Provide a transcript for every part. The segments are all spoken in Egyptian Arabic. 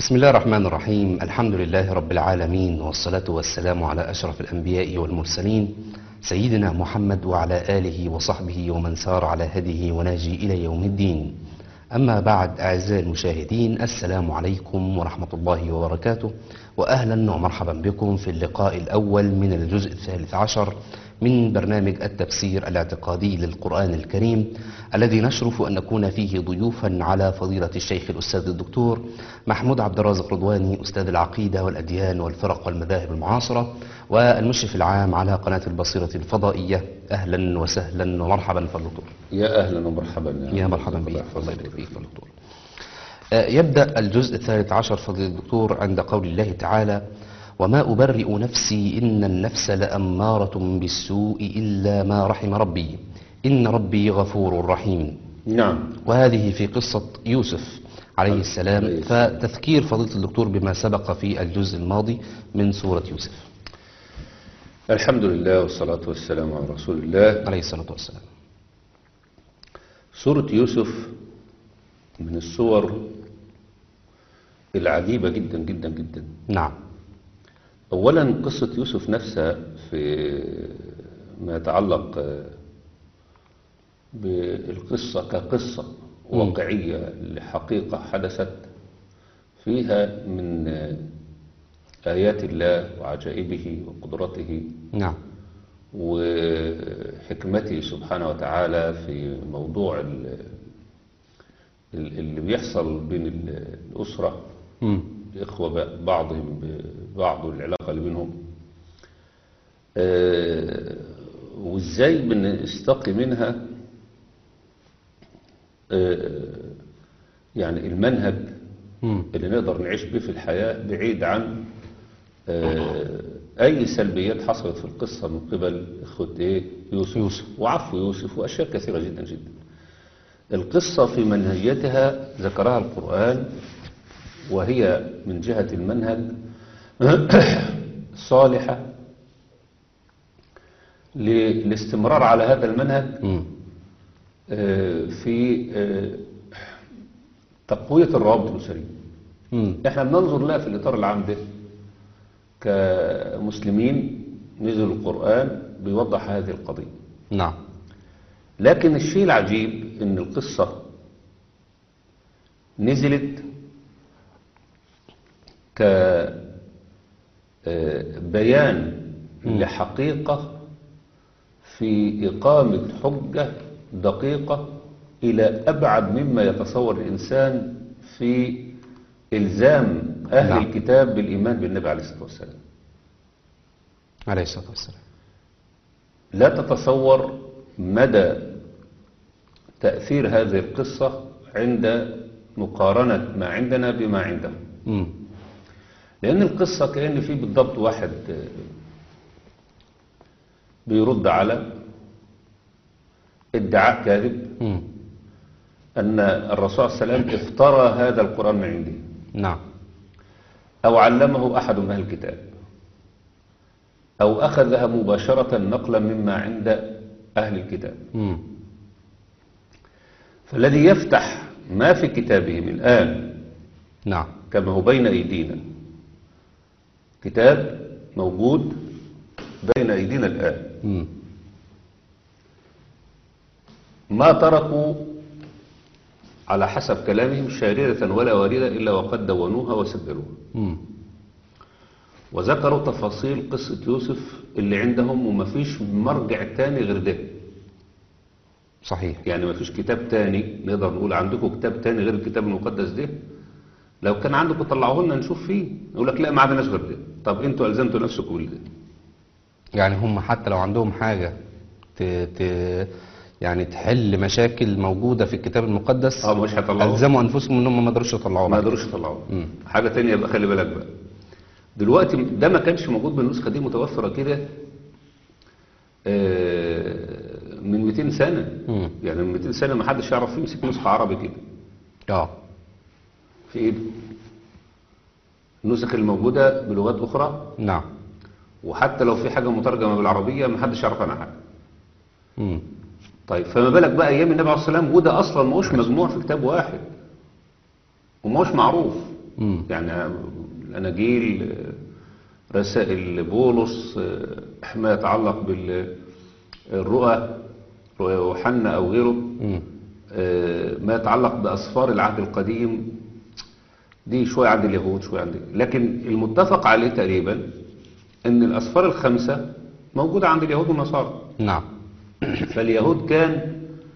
بسم الله الرحمن الرحيم الحمد لله رب العالمين والصلاة والسلام على أشرف الأنبياء والمرسلين سيدنا محمد وعلى آله وصحبه ومن سار على هديه وناجي إلى يوم الدين أما بعد أعزائي المشاهدين السلام عليكم ورحمة الله وبركاته وأهلا ومرحبا بكم في اللقاء الأول من الجزء الثالث عشر من برنامج التفسير الاعتقادي للقرآن الكريم الذي نشرف أن نكون فيه ضيوفا على فضيلة الشيخ الأستاذ الدكتور محمود عبد الرازق رضواني أستاذ العقيدة والأديان والفرق والمذاهب المعاصرة والمشرف العام على قناة البصيرة الفضائية أهلا وسهلا ومرحبا فالدكتور يا اهلا ومرحبا يا مرحبا بك الله يبارك فيك فالدكتور آه، يبدأ الجزء الثالث عشر فضيلة الدكتور عند قول الله تعالى وما أبرئ نفسي إن النفس لأمارة بالسوء إلا ما رحم ربي إن ربي غفور رحيم نعم وهذه في قصة يوسف عليه السلام عليه السلام. فتذكير فضيلة الدكتور بما سبق في الجزء الماضي من سورة يوسف الحمد لله والصلاة والسلام على رسول الله عليه الصلاة والسلام سورة يوسف من الصور العجيبة جدا جدا جدا نعم أولا قصة يوسف نفسها في ما يتعلق آه، بالقصة كقصة واقعية لحقيقة حدثت فيها من آه، آيات الله وعجائبه وقدرته نعم وحكمته سبحانه وتعالى في موضوع ال- ال- اللي بيحصل بين ال- الأسرة مم. الإخوة ب- بعضهم ببعض والعلاقة اللي بينهم آه، وإزاي بنستقي منها آه، يعني المنهج مم. اللي نقدر نعيش بيه في الحياة بعيد عن آه، أي سلبيات حصلت في القصة من قبل إخوة إيه؟ يوسف, يوسف. وعفو يوسف وأشياء كثيرة جدا جدا القصة في منهجيتها ذكرها القرآن وهي من جهة المنهج صالحة للاستمرار على هذا المنهج مم. آه، في آه، تقوية الروابط الأسرية مم. احنا بننظر لها في الإطار العام ده كمسلمين نزل القرآن بيوضح هذه القضية نعم لكن الشيء العجيب ان القصة نزلت كبيان لحقيقة في إقامة حجة دقيقة إلى أبعد مما يتصور الإنسان في إلزام أهل نعم. الكتاب بالإيمان بالنبي عليه الصلاة والسلام عليه الصلاة والسلام لا تتصور مدى تأثير هذه القصة عند مقارنة ما عندنا بما عندهم مم. لأن القصة كأن في بالضبط واحد آه، بيرد على ادعاء كاذب مم. أن الرسول صلى الله عليه وسلم افترى هذا القرآن من عنده نعم أو علمه أحد من أهل الكتاب أو أخذها مباشرة نقلا مما عند أهل الكتاب مم. فالذي يفتح ما في كتابهم الآن نعم كما هو بين أيدينا كتاب موجود بين أيدينا الآن مم. ما تركوا على حسب كلامهم شاررة ولا واردة إلا وقد دونوها وسجلوها مم. وذكروا تفاصيل قصة يوسف اللي عندهم ومفيش مرجع تاني غير ده صحيح يعني مفيش كتاب تاني نقدر نقول عندكم كتاب تاني غير الكتاب المقدس ده لو كان عندكم طلعوه لنا نشوف فيه يقول لك لا ما عندناش غير ده طب انتوا الزمتوا نفسكم بالده يعني هم حتى لو عندهم حاجة ت... ت... يعني تحل مشاكل موجودة في الكتاب المقدس اه مش هيطلعوه ألزموا أنفسهم إنهم ما قدروش يطلعوها ما بعد. قدروش يطلعوه مم. حاجة تانية يبقى خلي بالك بقى دلوقتي ده ما كانش موجود بالنسخة دي متوفرة كده آه، من 200 سنة مم. يعني من 200 سنة ما حدش يعرف يمسك نسخة عربي كده اه في ايده النسخ الموجودة بلغات أخرى نعم وحتى لو في حاجة مترجمة بالعربية ما حدش يعرف عنها حاجة مم. طيب فما بالك بقى أيام النبي عليه الصلاة والسلام وده أصلا ما هوش مجموع في كتاب واحد وما هوش معروف مم. يعني الأناجيل آه، رسائل بولس آه، ما يتعلق بالرؤى رؤى يوحنا أو غيره مم. آه، ما يتعلق بأسفار العهد القديم دي شوية عند اليهود شوية عند لكن المتفق عليه تقريبا ان الأسفار الخمسة موجودة عند اليهود والنصارى نعم فاليهود كان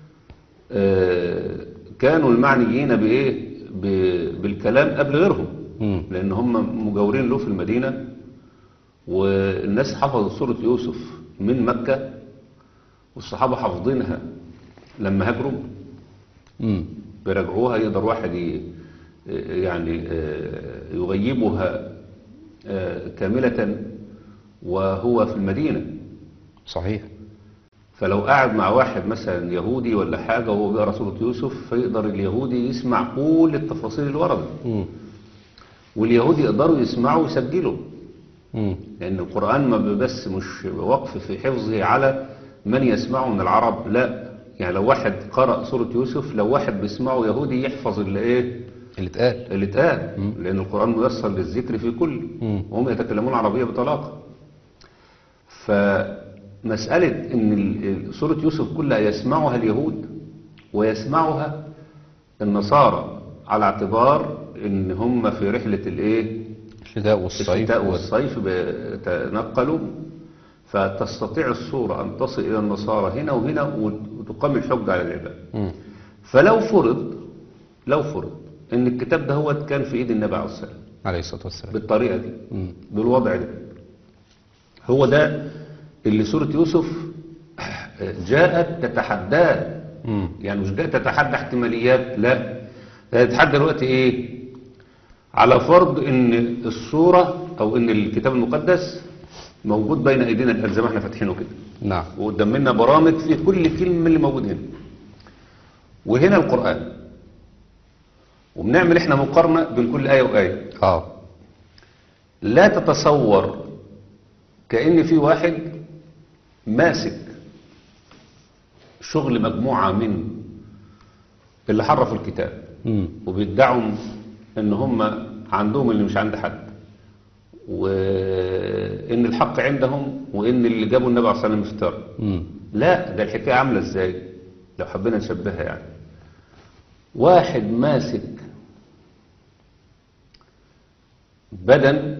آه، كانوا المعنيين بإيه ب- بالكلام قبل غيرهم مم. لأن هم مجاورين له في المدينة والناس حفظوا سورة يوسف من مكة والصحابة حافظينها لما هاجروا مم. بيراجعوها يقدر واحد ي- يعني آه، يغيبها آه، كاملة وهو في المدينة صحيح فلو قاعد مع واحد مثلا يهودي ولا حاجة وهو بيقرأ سورة يوسف فيقدر اليهودي يسمع كل التفاصيل اللي وردت مم. واليهود يقدروا يسمعوا ويسجلوا مم. لأن القرآن ما بس مش وقف في حفظه على من يسمعه من العرب لا يعني لو واحد قرأ سورة يوسف لو واحد بيسمعه يهودي يحفظ اللي ايه اللي اتقال اللي اتقال لأن القرآن ميسر للذكر في كل مم. وهم يتكلمون عربية بطلاقة فمسألة ان ال- ال- سورة يوسف كلها يسمعها اليهود ويسمعها النصارى على اعتبار ان هم في رحلة الايه الشتاء والصيف الشتاء وال- والصيف بيتنقلوا فتستطيع الصورة أن تصل إلى النصارى هنا وهنا وتقام الحجة على العباد مم. فلو فرض لو فرض ان الكتاب ده هو كان في ايد النبي عليه الصلاه والسلام عليه الصلاة والسلام بالطريقه دي مم. بالوضع ده هو ده اللي سوره يوسف جاءت تتحداه مم. يعني مش جاءت تتحدى احتماليات لا ده تتحدى دلوقتي ايه على فرض ان الصوره او ان الكتاب المقدس موجود بين ايدينا الان زي ما احنا فاتحينه كده نعم وقدام منا برامج في كل كلمة اللي موجود هنا وهنا القرآن وبنعمل احنا مقارنة بين كل آية وآية اه لا تتصور كأن في واحد ماسك شغل مجموعة من اللي حرفوا الكتاب مم. وبيدعوا ان هم عندهم اللي مش عند حد وان الحق عندهم وان اللي جابوا النبي عليه الصلاه والسلام افترى مم. لا ده الحكايه عامله ازاي لو حبينا نشبهها يعني واحد ماسك بدن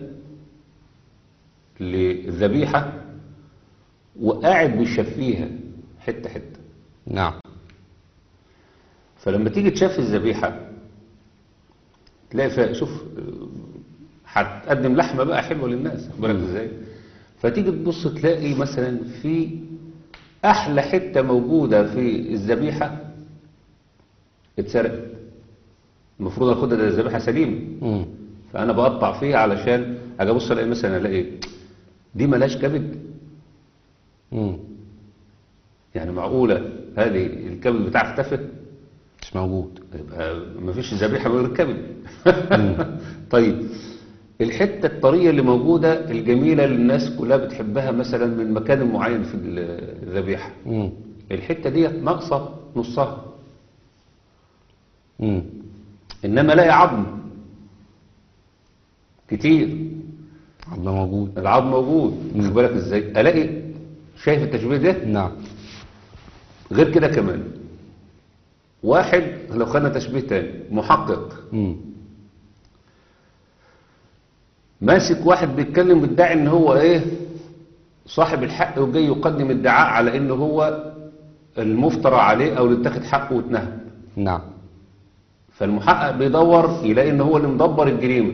للذبيحه وقاعد بيشفيها حته حته نعم فلما تيجي تشفي الذبيحه تلاقي فيها شوف آه، هتقدم لحمه بقى حلوه للناس خد بالك ازاي فتيجي تبص تلاقي مثلا في احلى حته موجوده في الذبيحه اتسرقت المفروض اخدها ده الذبيحه سليمه مم. فانا بقطع فيها علشان اجي ابص الاقي مثلا الاقي دي ملاش كبد مم. يعني معقوله هذه الكبد بتاعها اختفت مش موجود يبقى مفيش ذبيحه من غير كبد طيب الحته الطريه اللي موجوده الجميله اللي الناس كلها بتحبها مثلا من مكان معين في الذبيحه مم. الحته دي ناقصه نصها مم. انما الاقي عظم كتير عظم موجود العظم موجود خد بالك ازاي الاقي شايف التشبيه ده نعم غير كده كمان واحد لو خدنا تشبيه تاني محقق مم. ماسك واحد بيتكلم بيدعي ان هو ايه صاحب الحق وجاي يقدم ادعاء على ان هو المفترى عليه او اللي اتاخد حقه واتنهب نعم فالمحقق بيدور يلاقي ان هو اللي مدبر الجريمه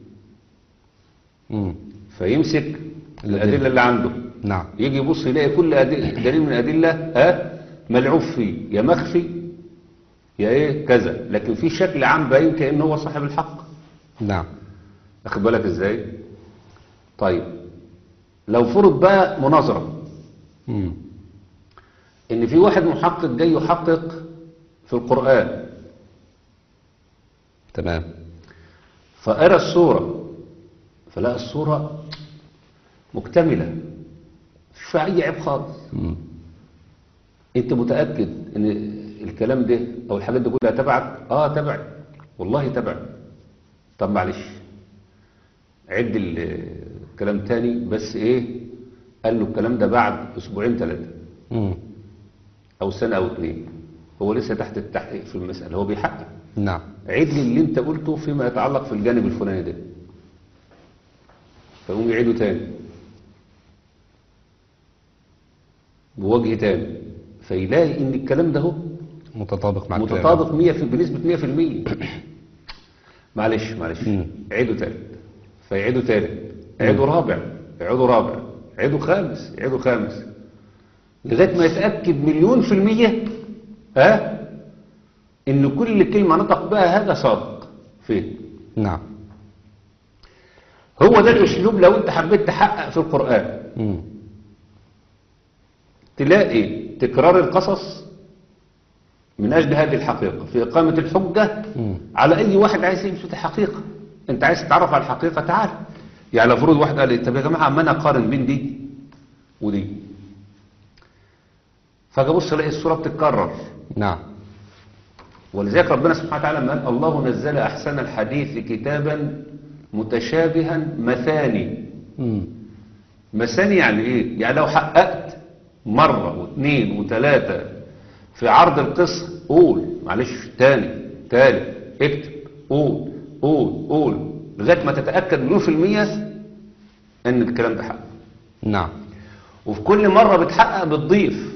مم. فيمسك الادله اللي عنده نعم يجي يبص يلاقي كل أدل- دليل من الادله ها ملعوب فيه يا مخفي يا ايه كذا لكن في شكل عام باين كانه هو صاحب الحق نعم واخد بالك ازاي طيب لو فرض بقى مناظره مم. ان في واحد محقق جاي يحقق في القرآن تمام فأرى الصورة فلقى الصورة مكتملة مش فيها أي عيب خالص مم. أنت متأكد إن الكلام ده أو الحاجات دي كلها تبعك؟ آه تبعي والله تبعي طب معلش عد ال- الكلام تاني بس ايه قال له الكلام ده بعد اسبوعين ثلاثة مم. او سنة او اتنين هو لسه تحت التحقيق في المسألة هو بيحقق نعم عيد لي اللي انت قلته فيما يتعلق في الجانب الفلاني ده فيقوم يعيده تاني بوجه تاني فيلاقي ان الكلام ده هو متطابق مع الكلام. متطابق 100 في بنسبة 100% معلش معلش مم. عيده تالت فيعيده تالت عيده رابع يعيده رابع عيده خامس يعيده خامس لغاية ما يتأكد مليون في المية ها ان كل كلمة نطق بها هذا صادق فين نعم هو ده الاسلوب لو انت حبيت تحقق في القرآن مم. تلاقي تكرار القصص من أجل هذه الحقيقة في إقامة الحجة مم. على أي واحد عايز يمسك الحقيقة أنت عايز تتعرف على الحقيقة تعال يعني لو فرض واحد قال لي طب يا جماعة ما أنا أقارن بين دي ودي فاجي ابص الاقي الصورة بتتكرر نعم ولذلك ربنا سبحانه وتعالى لما قال الله نزل أحسن الحديث كتابا متشابها مثاني مم. مثاني يعني ايه يعني لو حققت مرة واثنين وثلاثة في عرض القصة قول معلش تاني تالت اكتب قول قول قول لغاية ما تتأكد مليون في المية ان الكلام ده حق نعم وفي كل مرة بتحقق بتضيف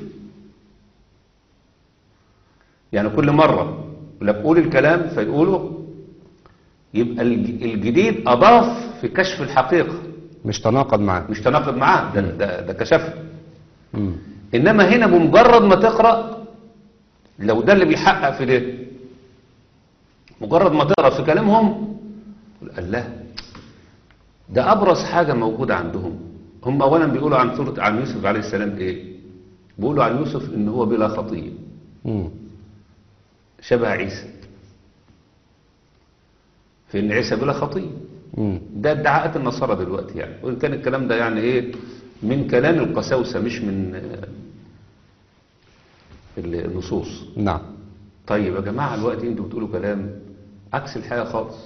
يعني كل مرة لا بقول الكلام فيقوله يبقى الج- الجديد أضاف في كشف الحقيقة مش تناقض معاه مش تناقض معاه ده, ده, ده كشفها مم. إنما هنا بمجرد ما تقرأ لو ده اللي بيحقق في ده مجرد ما تقرأ في كلامهم قال لا ده أبرز حاجة موجودة عندهم هم أولا بيقولوا عن سورة عن يوسف عليه السلام إيه بيقولوا عن يوسف إن هو بلا خطية مم. شبه عيسى في إن عيسى بلا خطية مم. ده ادعاءات النصارى دلوقتي يعني وإن كان الكلام ده يعني إيه من كلام القساوسة مش من آه، النصوص نعم طيب يا جماعة الوقت انتوا بتقولوا كلام عكس الحقيقة خالص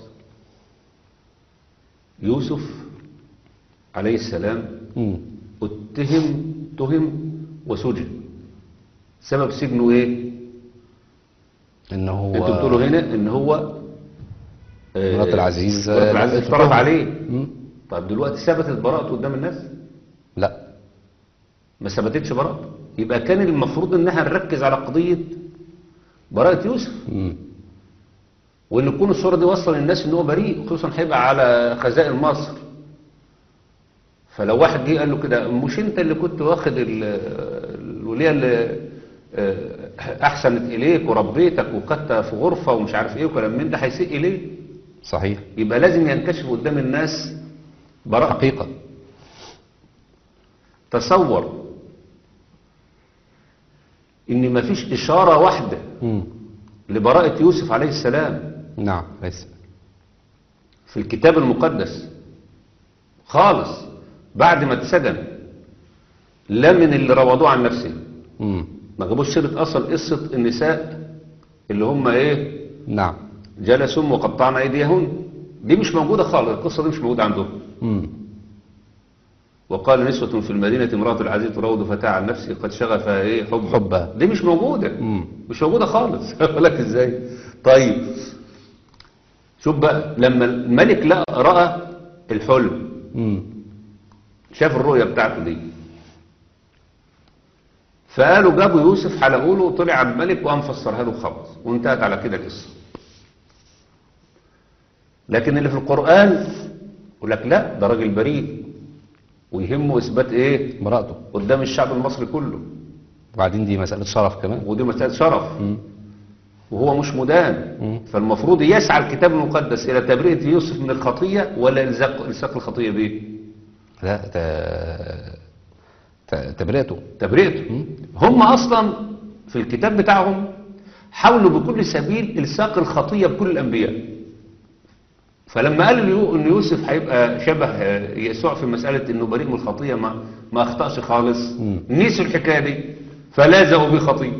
يوسف عليه السلام مم. اتهم تهم وسجن سبب سجنه ايه ان هو انتوا بتقولوا هنا ان هو آه، مرات العزيز مرات العزيز لقيته افترض تهم. عليه مم. طب دلوقتي ثبتت براءته قدام الناس لا ما ثبتتش براءته يبقى كان المفروض ان احنا نركز على قضية براءة يوسف مم. وان تكون الصورة دي وصل للناس ان هو بريء خصوصا هيبقى على خزائن مصر فلو واحد جه قال له كده مش انت اللي كنت واخد ال- الولية اللي آه، احسنت اليك وربيتك وخدتها في غرفة ومش عارف ايه وكلام من ده هيسيء اليه صحيح يبقى لازم ينكشف قدام الناس براءة حقيقة تصور ان مفيش اشارة واحدة مم. لبراءة يوسف عليه السلام نعم ليس في الكتاب المقدس خالص بعد ما اتسجن لا من اللي روضوه عن نفسه مم. ما جابوش سيرة أصل قصة النساء اللي هم إيه نعم جلسوا وقطعن أيديهن دي مش موجودة خالص القصة دي مش موجودة عندهم مم. وقال نسوة في المدينة امرأة العزيز تراود فتاة عن نفسه قد شغفها إيه حب حبها. دي مش موجودة مم. مش موجودة خالص أقول لك إزاي طيب شوف بقى لما الملك لقى رأى الحلم مم. شاف الرؤية بتاعته دي فقالوا جابوا يوسف حلقوا له وطلع على الملك وقام فسرها له خلاص وانتهت على كده القصه لكن اللي في القرآن يقول لك لا ده راجل بريء ويهمه اثبات ايه براءته قدام الشعب المصري كله وبعدين دي مسألة شرف كمان ودي مسألة شرف مم. وهو مش مدان مم. فالمفروض يسعى الكتاب المقدس الى تبرئة يوسف من الخطية ولا الزاق الصاق الخطية بيه لا ت- ت- تبرئته تبرئته هم اصلا في الكتاب بتاعهم حاولوا بكل سبيل الصاق الخطيه بكل الانبياء فلما قالوا ليو- ان يوسف هيبقى شبه آه، يسوع في مساله انه بريء من الخطيه ما ما اخطاش خالص مم. نسوا الحكايه دي فلازقوا بيه خطيه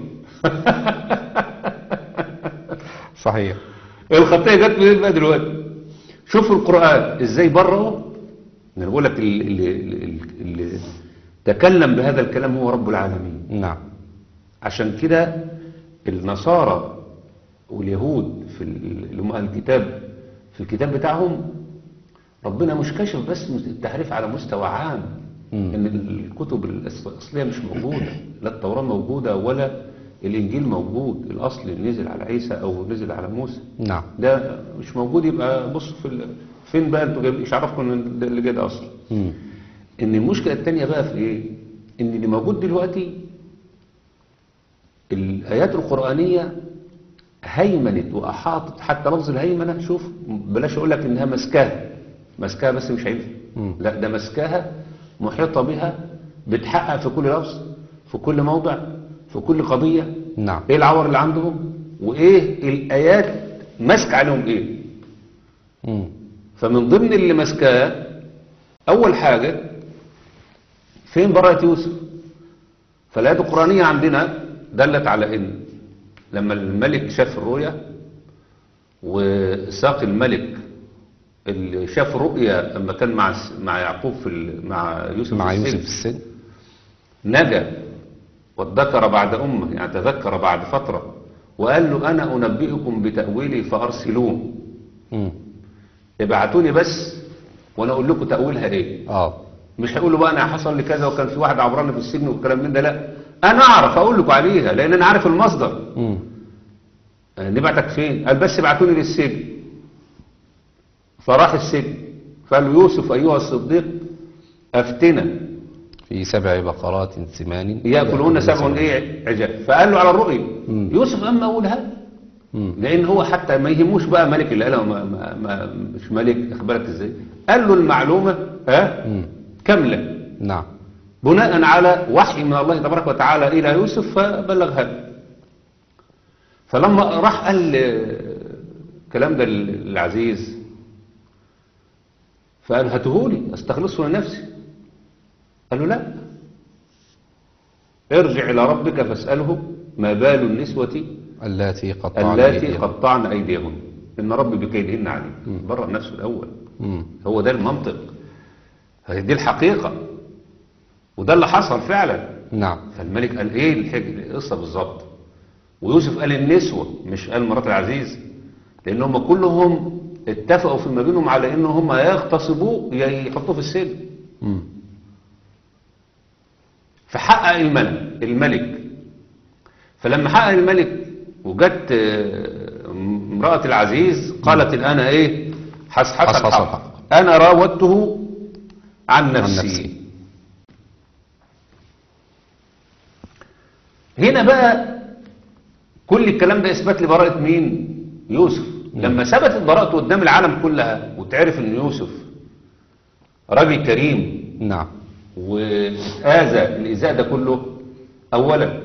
صحيح الخطيه جت منين بقى دلوقتي شوفوا القرآن ازاي برره انا بقول لك اللي, اللي, اللي تكلم بهذا الكلام هو رب العالمين نعم عشان كده النصارى واليهود في ال- اللي هم أهل الكتاب في الكتاب بتاعهم ربنا مش كاشف بس التحريف على مستوى عام مم. ان الكتب الأص- الاصليه مش موجوده لا التوراه موجوده ولا الانجيل موجود الاصل اللي نزل على عيسى او نزل على موسى نعم ده مش موجود يبقى بص في ال... فين بقى انتوا جايبين ايش عرفكم ان ده اللي جاي ده اصلا مم. ان المشكله الثانيه بقى في ايه ان اللي موجود دلوقتي الايات القرانيه هيمنت واحاطت حتى لفظ الهيمنه شوف بلاش اقول لك انها مسكاها مسكاها بس مش هينفع مم. لا ده مسكاها محيطه بها بتحقق في كل لفظ في كل موضع في كل قضيه نعم ايه العور اللي عندهم وايه الايات ماسك عليهم ايه مم. فمن ضمن اللي ماسكاه اول حاجه فين براءه يوسف فالايات القرانيه عندنا دلت على ان لما الملك شاف الرؤيا وساق الملك اللي شاف رؤيا لما كان مع مع يعقوب في ال- مع يوسف مع في السجن، يوسف السن نجا وادكر بعد أمة يعني تذكر بعد فترة وقال له أنا أنبئكم بتأويلي فأرسلون مم. ابعتوني بس وأنا أقول لكم تأويلها إيه اه مش هيقول له بقى أنا حصل لي كذا وكان في واحد عبراني في السجن والكلام من ده لا أنا أعرف أقول لكم عليها لأن أنا عارف المصدر مم. أنا نبعتك فين قال بس ابعتوني للسجن فراح السجن فقال له يوسف أيها الصديق أفتنا في سبع بقرات سمان ياكلون سبع ايه عجاف فقال له على الرؤيا مم. يوسف اما اقولها مم. لان هو حتى ما يهموش بقى ملك اللي قالها ما ما ما مش ملك اخبرك ازاي قال له المعلومه ها مم. كامله نعم بناء على وحي من الله تبارك وتعالى الى يوسف فبلغها له. فلما راح قال آه، الكلام ده للعزيز فقال هاتهولي استخلصه لنفسي قال له لا ارجع الى ربك فاساله ما بال النسوه اللاتي قطعن اللاتي أيديهن. قطعن ايديهن ان ربي بكيدهن عليم برأ نفسه الاول مم. هو ده المنطق هي دي الحقيقه وده اللي حصل فعلا نعم فالملك قال ايه الحج- القصه بالظبط ويوسف قال النسوه مش قال مرات العزيز لان هم كلهم اتفقوا فيما بينهم على ان هم يا يغتصبوه يا يحطوه في السجن مم. فحقق الملك الملك فلما حقق الملك وجت آه، امرأة العزيز قالت الآن ايه حسحس حسحس الحق الحق. أنا راودته عن نفسي, نفسي. هنا بقى كل الكلام ده إثبات لبراءة مين يوسف لما ثبتت براءته قدام العالم كلها وتعرف ان يوسف راجل كريم نعم وآذى الإزاء ده كله أولا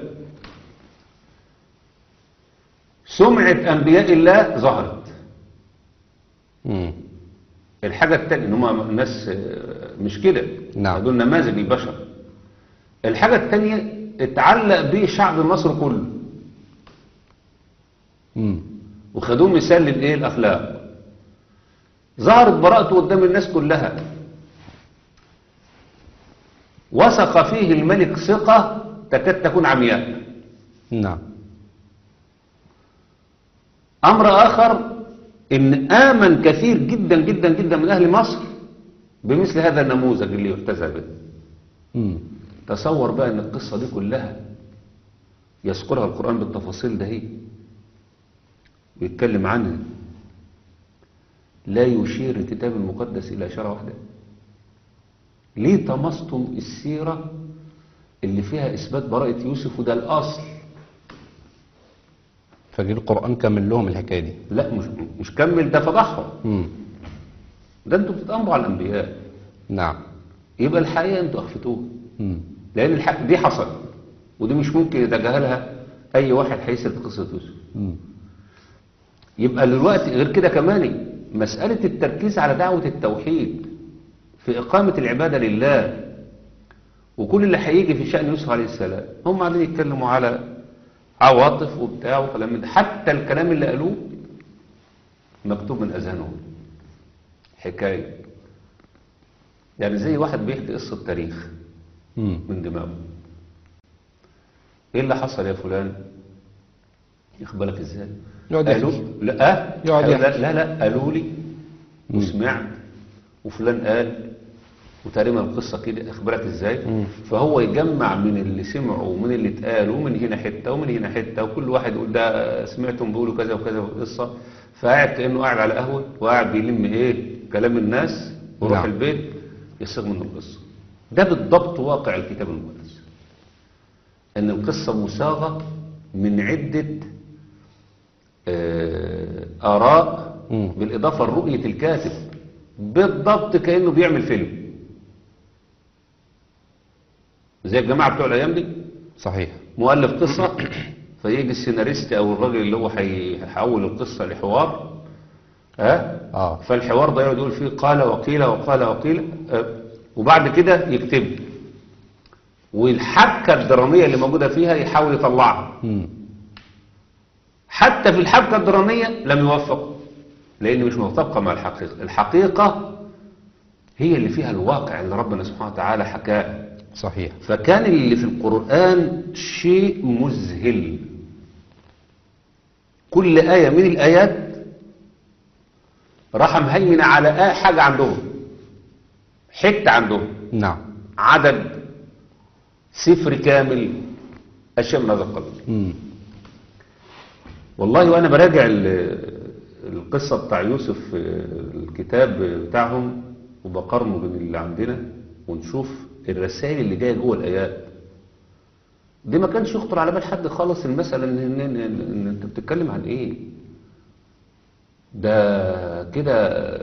سمعة أنبياء الله ظهرت مم. الحاجة التانية إن هم ناس آه، مش كده نعم. دول نماذج البشر الحاجة التانية اتعلق به شعب مصر كله مم. وخدوه مثال للايه الاخلاق ظهرت براءته قدام الناس كلها وثق فيه الملك ثقة تكاد تكون عمياء نعم أمر آخر إن آمن كثير جدا جدا جدا من أهل مصر بمثل هذا النموذج اللي يحتذى به مم. تصور بقى ان القصة دي كلها يذكرها القرآن بالتفاصيل ده هي بيتكلم عنها لا يشير الكتاب المقدس إلى إشارة واحدة ليه طمستم السيرة اللي فيها إثبات براءة يوسف وده الأصل فجي القرآن كمل لهم الحكاية دي لا مش مش كمل ده فضحهم مم. ده انتوا بتتأمروا على الأنبياء نعم يبقى الحقيقة انتوا أخفتوها مم. لأن الحق دي حصل ودي مش ممكن يتجاهلها أي واحد هيسرد قصة يوسف مم. يبقى دلوقتي غير كده كمان مسألة التركيز على دعوة التوحيد في إقامة العبادة لله وكل اللي هيجي في شأن يوسف عليه السلام هم قاعدين يتكلموا على عواطف وبتاع وكلام من ده حتى الكلام اللي قالوه مكتوب من أذهانهم حكاية يعني زي واحد بيحكي قصة تاريخ مم. من دماغه ايه اللي حصل يا فلان ياخد بالك ازاي يقعد قالوا يحكي. لا آه. يقعد قالوا لا, يحكي. لا لا قالوا لي وسمعت وفلان قال وتقريبا القصة كده اخبرك ازاي فهو يجمع من اللي سمعوا ومن اللي اتقال ومن هنا حتة ومن هنا حتة وكل واحد يقول ده سمعتهم بيقولوا كذا وكذا قصة فقاعد كأنه قاعد على قهوة وقاعد بيلم ايه كلام الناس ويروح نعم. البيت يصيغ منه القصة ده بالضبط واقع الكتاب المقدس ان القصة مساغة من عدة آه، آراء مم. بالإضافة لرؤية الكاتب بالضبط كأنه بيعمل فيلم زي الجماعة بتوع الأيام دي صحيح مؤلف قصة فيجي السيناريست أو الراجل اللي هو هيحول القصة لحوار ها اه فالحوار ده يقعد يقول فيه قال وقيل وقال وقيل آه، وبعد كده يكتب والحبكة الدرامية اللي موجودة فيها يحاول يطلعها مم. حتى في الحبكة الدرامية لم يوفق لأن مش مطابقة مع الحقيقة الحقيقة هي اللي فيها الواقع اللي ربنا سبحانه وتعالى حكاه صحيح فكان اللي في القرآن شيء مذهل كل آية من الآيات راح مهيمن على آية حاجة عندهم حتة عندهم نعم عدد سفر كامل أشياء من هذا القبيل مم. والله وأنا براجع ال- القصة بتاع يوسف في الكتاب بتاعهم وبقارنه بين اللي عندنا ونشوف الرسائل اللي جاية جوه الآيات دي ما كانش يخطر على بال حد خالص المسألة إن, إن, إن, إن أنت بتتكلم عن إيه ده كده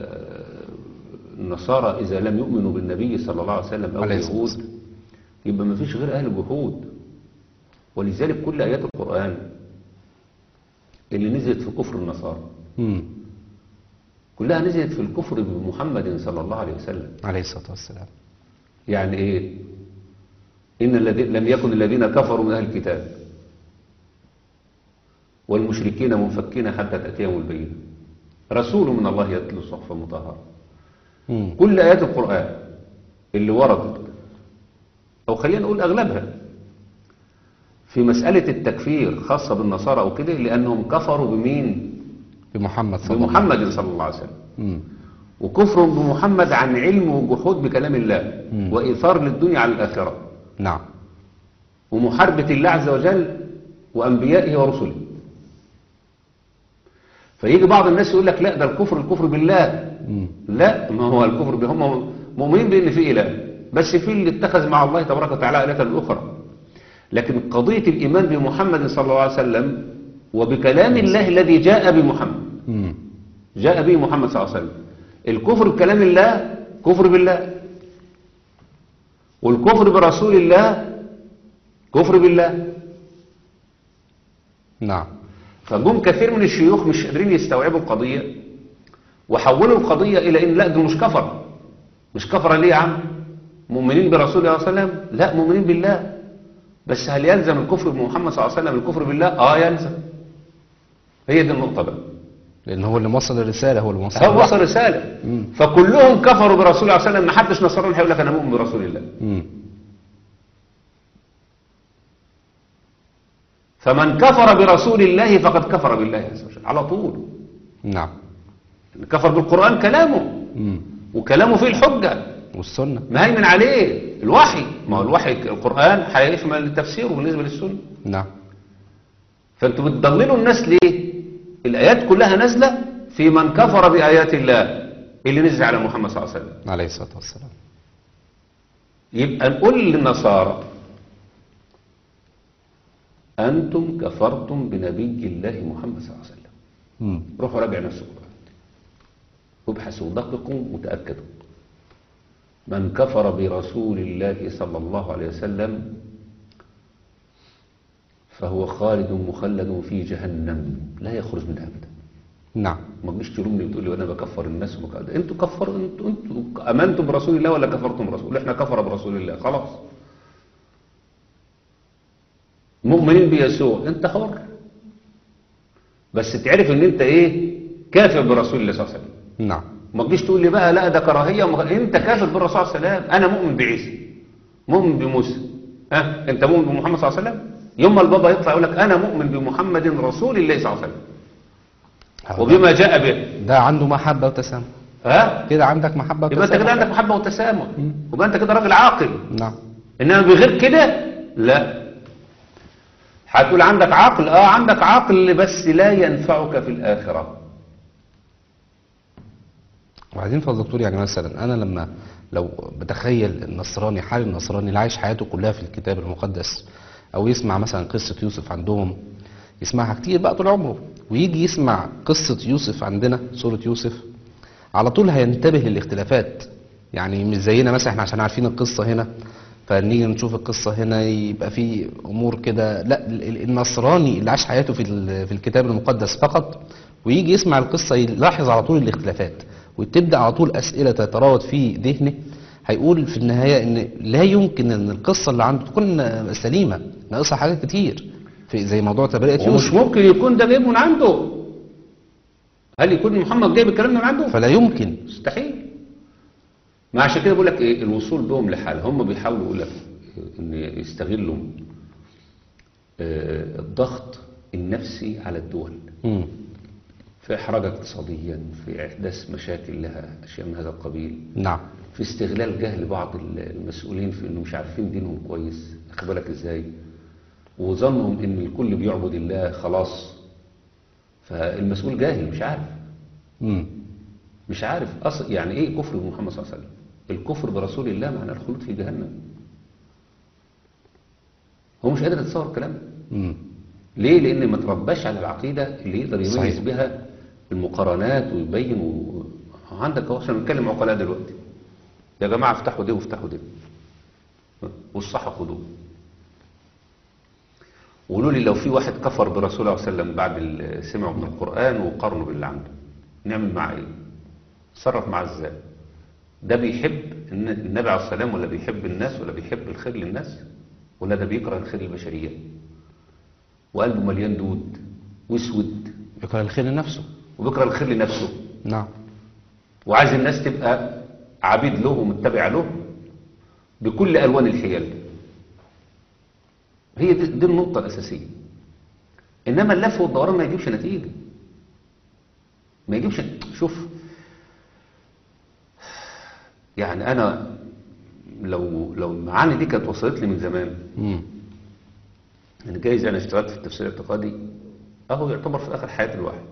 النصارى إذا لم يؤمنوا بالنبي صلى الله عليه وسلم أو عليه الصلاة اليهود والسلام. يبقى ما فيش غير أهل الجحود ولذلك كل آيات القرآن اللي نزلت في كفر النصارى مم. كلها نزلت في الكفر بمحمد صلى الله عليه وسلم عليه الصلاة والسلام يعني ايه ان الذين لم يكن الذين كفروا من اهل الكتاب والمشركين منفكين حتى تاتيهم البينه رسول من الله يتلو صحفا مطهره مم. كل ايات القران اللي وردت او خلينا نقول اغلبها في مساله التكفير خاصه بالنصارى او كده لانهم كفروا بمين بمحمد صلى الله عليه بمحمد صلى الله عليه وسلم وسلم مم. وكفر بمحمد عن علم وجحود بكلام الله مم. وإيثار للدنيا على الآخرة نعم ومحاربة الله عز وجل وأنبيائه ورسله فيجي بعض الناس يقول لك لا ده الكفر الكفر بالله مم. لا ما هو الكفر به هم مؤمنين بأن في إله بس في اللي اتخذ مع الله تبارك وتعالى آلهة أخرى لكن قضية الإيمان بمحمد صلى الله عليه وسلم وبكلام الله الذي جاء بمحمد مم. جاء به محمد صلى الله عليه وسلم الكفر بكلام الله كفر بالله والكفر برسول الله كفر بالله نعم فجم كثير من الشيوخ مش قادرين يستوعبوا القضية وحولوا القضية إلى إن لا دول مش كفر مش كفر ليه يا عم مؤمنين برسول الله صلى الله عليه وسلم لا مؤمنين بالله بس هل يلزم الكفر بمحمد صلى الله عليه وسلم الكفر بالله آه يلزم هي دي النقطة بقى لأن هو اللي موصل الرسالة هو اللي موصل هو الوحي. وصل رسالة مم. فكلهم كفروا برسول الله صلى الله عليه وسلم ما حدش نصراني هيقول لك أنا مؤمن برسول الله مم. فمن كفر برسول الله فقد كفر بالله عز وجل على طول نعم كفر بالقرآن كلامه مم. وكلامه فيه الحجة والسنة مهيمن عليه الوحي ما هو الوحي القرآن هيشمل تفسيره بالنسبة للسنة نعم فانتوا بتضللوا الناس ليه الآيات كلها نازلة في من كفر بآيات الله اللي نزل على محمد صلى الله عليه وسلم عليه الصلاة والسلام يبقى نقول للنصارى أنتم كفرتم بنبي الله محمد صلى الله عليه وسلم مم. روحوا راجع نفسكم بقى. وابحثوا دققوا وتأكدوا من كفر برسول الله صلى الله عليه وسلم فهو خالد مخلد في جهنم لا يخرج منها أبدا نعم ما تجيش تلومني وتقول لي انا بكفر الناس وبك... انتوا كفروا انتوا انتوا امنتم برسول الله ولا كفرتم برسول احنا كفر برسول الله خلاص مؤمنين بيسوع انت حر بس تعرف ان انت ايه كافر برسول الله صلى الله عليه وسلم نعم ما تجيش تقول لي بقى لا ده كراهيه وما... انت كافر بالرسول صلى الله عليه وسلم انا مؤمن بعيسى مؤمن بموسى ها انت مؤمن بمحمد صلى الله عليه وسلم يوم ما البابا يطلع يقول لك انا مؤمن بمحمد رسول الله صلى الله عليه وسلم وبما جاء به ده عنده محبة وتسامح ها كده عندك محبة يبقى انت وتسامح كده عندك محبه وتسامح يبقى انت كده راجل عاقل نعم انما بغير كده لا هتقول عندك عقل اه عندك عقل بس لا ينفعك في الاخره وبعدين فالدكتور يعني مثلا انا لما لو بتخيل النصراني حال النصراني اللي عايش حياته كلها في الكتاب المقدس او يسمع مثلا قصة يوسف عندهم يسمعها كتير بقى طول عمره ويجي يسمع قصة يوسف عندنا سورة يوسف على طول هينتبه للاختلافات يعني مش زينا مثلا احنا عشان عارفين القصة هنا فنيجي نشوف القصة هنا يبقى في امور كده لا ال- ال- النصراني اللي عاش حياته في ال- في الكتاب المقدس فقط ويجي يسمع القصة يلاحظ على طول الاختلافات وتبدأ على طول أسئلة تتراود في ذهنه هيقول في النهاية ان لا يمكن ان القصة اللي عنده تكون سليمة ناقصها حاجات كتير في زي موضوع تبرئة ومش يوسف ممكن يكون ده جايبه من عنده هل يكون محمد جايب الكلام ده من عنده فلا يمكن مستحيل ما عشان كده بقول لك ايه الوصول بهم لحال هم بيحاولوا يقول لك ان يستغلوا آه، الضغط النفسي على الدول مم. في احراج اقتصاديا في احداث مشاكل لها اشياء من هذا القبيل نعم في استغلال جهل بعض المسؤولين في انه مش عارفين دينهم كويس اخد بالك ازاي وظنهم ان الكل بيعبد الله خلاص فالمسؤول جاهل مش عارف مم. مش عارف أصل يعني ايه كفر بمحمد صلى الله عليه وسلم الكفر برسول الله معناه الخلود في جهنم هو مش قادر يتصور الكلام ده مم. ليه لان ما ترباش على العقيده اللي يقدر يميز صحيح. بها المقارنات ويبين و... عندك اهو عشان نتكلم عقلاء دلوقتي يا جماعه افتحوا دي وافتحوا دي والصح خدوه وقولوا لي لو في واحد كفر برسول الله صلى الله عليه وسلم بعد ال- سمعوا من القرآن وقارنوا باللي عنده نعمل معاه ايه تصرف معاه ازاي ده بيحب الن- النبي عليه الصلاة والسلام ولا بيحب الناس ولا بيحب الخير للناس ولا ده بيكره الخير للبشرية وقلبه مليان دود واسود يكره الخير لنفسه وبيكره الخير لنفسه نعم وعايز الناس تبقى عبيد له ومتبعة له بكل ألوان الحيل هي دي, دي النقطة الأساسية إنما اللف والدوران ما يجيبش نتيجة ما يجيبش شوف يعني أنا لو لو المعاني دي كانت وصلت لي من زمان مم. أنا جايز أنا اشتغلت في التفسير الاعتقادي أهو يعتبر في آخر حياة الواحد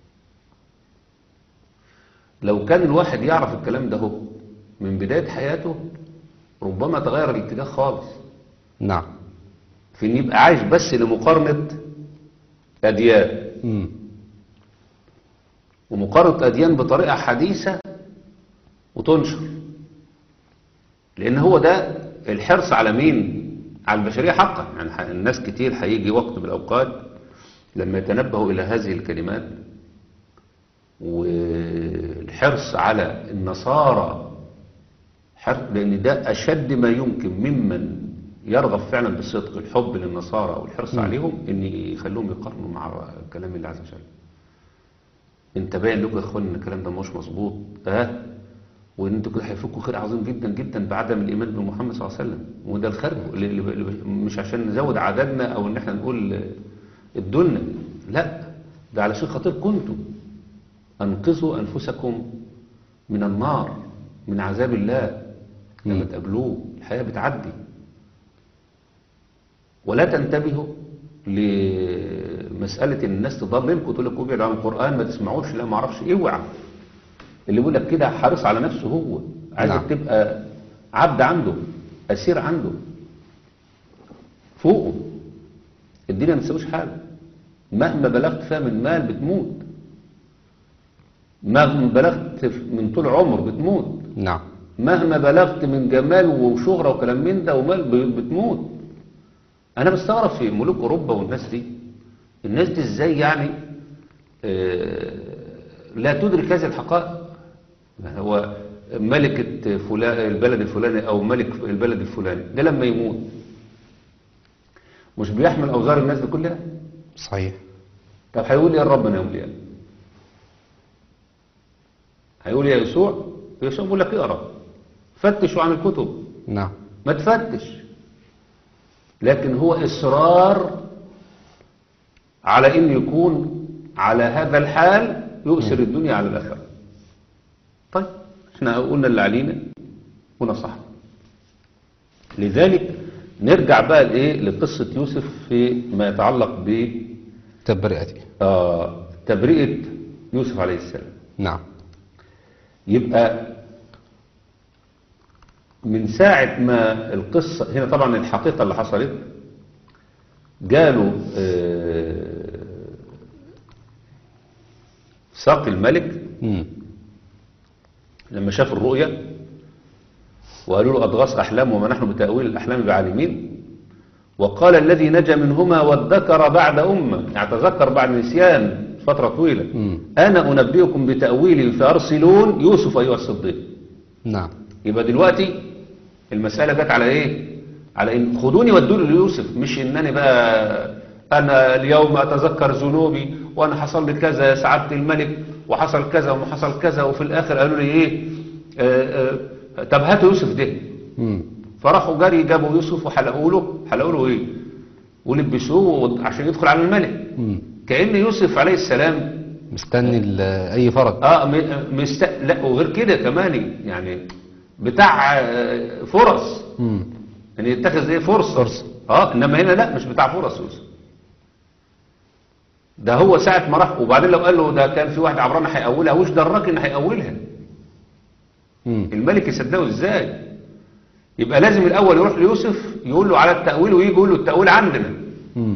لو كان الواحد يعرف الكلام ده هو من بداية حياته ربما تغير الاتجاه خالص نعم في ان يبقى عايش بس لمقارنة أديان مم. ومقارنة أديان بطريقة حديثة وتنشر لأن هو ده الحرص على مين؟ على البشرية حقا يعني ح- الناس كتير هيجي وقت من الأوقات لما يتنبهوا إلى هذه الكلمات والحرص على النصارى حر- لأن ده أشد ما يمكن ممن يرغب فعلا بالصدق الحب للنصارى والحرص عليهم إن يخلوهم يقارنوا مع كلام الله عز وجل انت باين لكم يا اخوان ان الكلام ده مش مظبوط اه وان انتوا كده هيفكوا خير عظيم جدا جدا بعدم الايمان بمحمد صلى الله عليه وسلم وده الخير اللي اللي- اللي- مش عشان نزود عددنا او ان احنا نقول ادولنا لا ده علشان خاطر كنتم انقذوا انفسكم من النار من عذاب الله لما تقابلوه الحياه بتعدي ولا تنتبهوا لمسألة إن الناس تضللكم تقول لك ابعدوا عن القرآن ما تسمعوش لا ما اعرفش اوعى اللي بيقول لك كده حريص على نفسه هو عايزك نعم. تبقى عبد عنده أسير عنده فوقه الدنيا ما تسويش حاجة مهما بلغت فيها من مال بتموت مهما بلغت من طول عمر بتموت نعم مهما بلغت من جمال وشهرة وكلام من ده ومال ب- بتموت انا مستغرب في ملوك اوروبا والناس دي الناس دي ازاي يعني آه، لا تدرك هذه الحقائق يعني هو ملكة فلان البلد الفلاني او ملك البلد الفلاني ده لما يموت مش بيحمل اوزار الناس دي كلها صحيح طب هيقول يا ربنا يوم القيامة هيقول يا يسوع يسوع بيقول لك اقرا فتشوا عن الكتب نعم ما تفتش لكن هو إصرار على إن يكون على هذا الحال يؤثر الدنيا على الآخرة طيب احنا قلنا اللي علينا ونصحنا لذلك نرجع بقى لإيه لقصة يوسف في ما يتعلق ب تبرئتي آه، تبرئة يوسف عليه السلام نعم يبقى من ساعة ما القصة هنا طبعا الحقيقة اللي حصلت جاله آه، ساقي الملك مم. لما شاف الرؤيا وقالوا له أضغاث أحلام وما نحن بتأويل الأحلام بعالمين وقال الذي نجا منهما وادكر بعد أمة يعني تذكر بعد نسيان فترة طويلة مم. أنا أنبئكم بتأويل فأرسلون يوسف أيها الصديق نعم يبقى دلوقتي المسألة جت على ايه على ان خدوني ودوني ليوسف مش انني بقى انا اليوم اتذكر ذنوبي وانا حصل لي كذا يا سعادة الملك وحصل كذا وحصل كذا وفي الاخر قالوا لي ايه آه آه طب هاتوا يوسف ده مم. فراحوا جري جابوا يوسف وحلقوا له حلقوا له ايه ولبسوه عشان يدخل على الملك مم. كأن يوسف عليه السلام مستني ال- أي فرج اه م- مست... لا وغير كده كمان يعني بتاع آه، فرص مم. يعني يتخذ ايه فرصة فرصة. اه انما هنا لا مش بتاع فرص يوسف ده هو ساعة ما راح وبعدين لو قال له ده كان في واحد عبرانة هيقولها وش دراك ان هيقولها مم. الملك يصدقه ازاي يبقى لازم الاول يروح ليوسف يقول له على التأويل ويجي يقول له التأويل عندنا مم.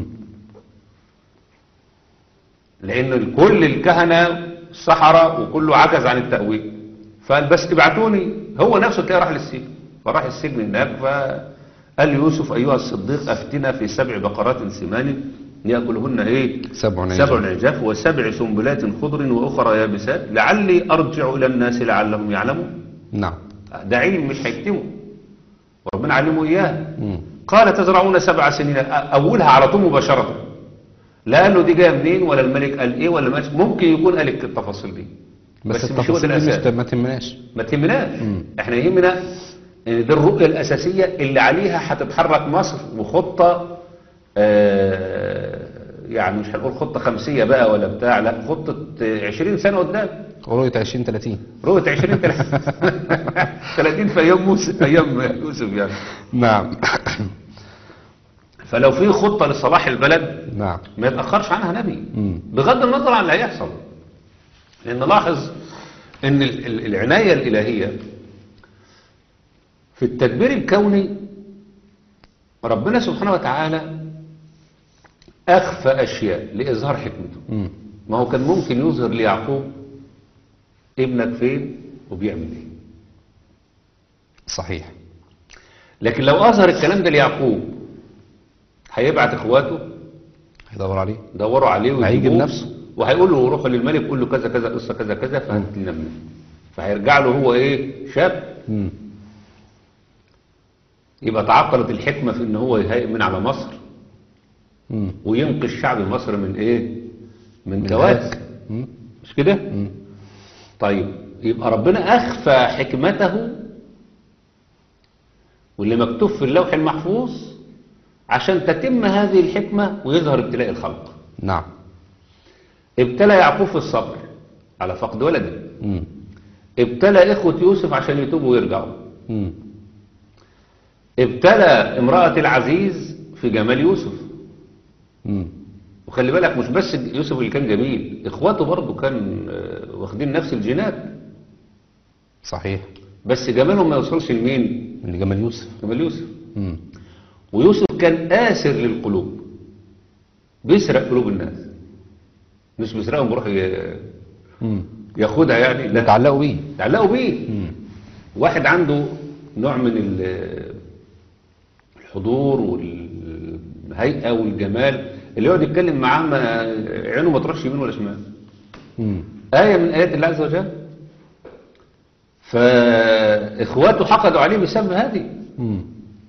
لان كل الكهنة السحرة وكله عجز عن التأويل فقال بس ابعتوني هو نفسه تلاقيه راح للسجن فراح السجن هناك فقال يوسف ايها الصديق افتنا في سبع بقرات سمان ياكلهن ايه سبع نعجاب. سبع نعجاف وسبع سنبلات خضر واخرى يابسات لعلي ارجع الى الناس لعلهم يعلمون نعم ده علم مش هيكتمه وربنا علمه اياه مم. قال تزرعون سبع سنين أ- اولها على طول مباشره لا قال له دي جايه منين ولا الملك قال ايه ولا ما ممكن يكون قال التفاصيل دي بس, بس مش هو ده التفاصيل دي مش الاساس ما تهمناش ما تهمناش مم. احنا يهمنا ان دي الرؤيه الاساسيه اللي عليها هتتحرك مصر وخطه آه يعني مش هنقول خطه خمسيه بقى ولا بتاع لا خطه آه، 20 سنه قدام رؤية 20 30 رؤيه 20 30 في ايام موسى في ايام يوسف يعني نعم فلو في خطه لصلاح البلد نعم ما يتأخرش عنها نبي مم. بغض النظر عن اللي هيحصل لأن لاحظ أن ال- ال- العناية الإلهية في التدبير الكوني ربنا سبحانه وتعالى أخفى أشياء لإظهار حكمته مم. ما هو كان ممكن يظهر ليعقوب ابنك فين وبيعمل ايه صحيح لكن لو أظهر الكلام ده ليعقوب هيبعت إخواته هيدور عليه دوروا عليه هيجي ويجيبوه بنفسه. وهيقول له روحوا للملك قول له كذا كذا قصه كذا كذا فهات لنا منه فهيرجع له هو ايه شاب مم. يبقى تعطلت الحكمه في ان هو يهيئ على مصر مم. وينقذ شعب مصر من ايه من من كوارث هذا. مم. مش كده مم. طيب يبقى ربنا اخفى حكمته واللي مكتوب في اللوح المحفوظ عشان تتم هذه الحكمه ويظهر ابتلاء الخلق نعم ابتلى يعقوب في الصبر على فقد ولده مم. ابتلى إخوة يوسف عشان يتوبوا ويرجعوا مم. ابتلى امرأة العزيز في جمال يوسف مم. وخلي بالك مش بس يوسف اللي كان جميل اخواته برضه كان آه، واخدين نفس الجينات صحيح بس جمالهم ما يوصلش لمين من جمال يوسف جمال يوسف مم. ويوسف كان آسر للقلوب بيسرق قلوب الناس مش بيسرقهم بيروح ي- مم. ياخدها يعني لا يتعلقوا بيه تعلقوا بيه مم. واحد عنده نوع من ال- الحضور والهيئة والجمال اللي يقعد يتكلم معاه ما عينه ما تروحش يمين ولا شمال مم. آية من آيات الله عز وجل فإخواته حقدوا عليه بسبب هذه مم.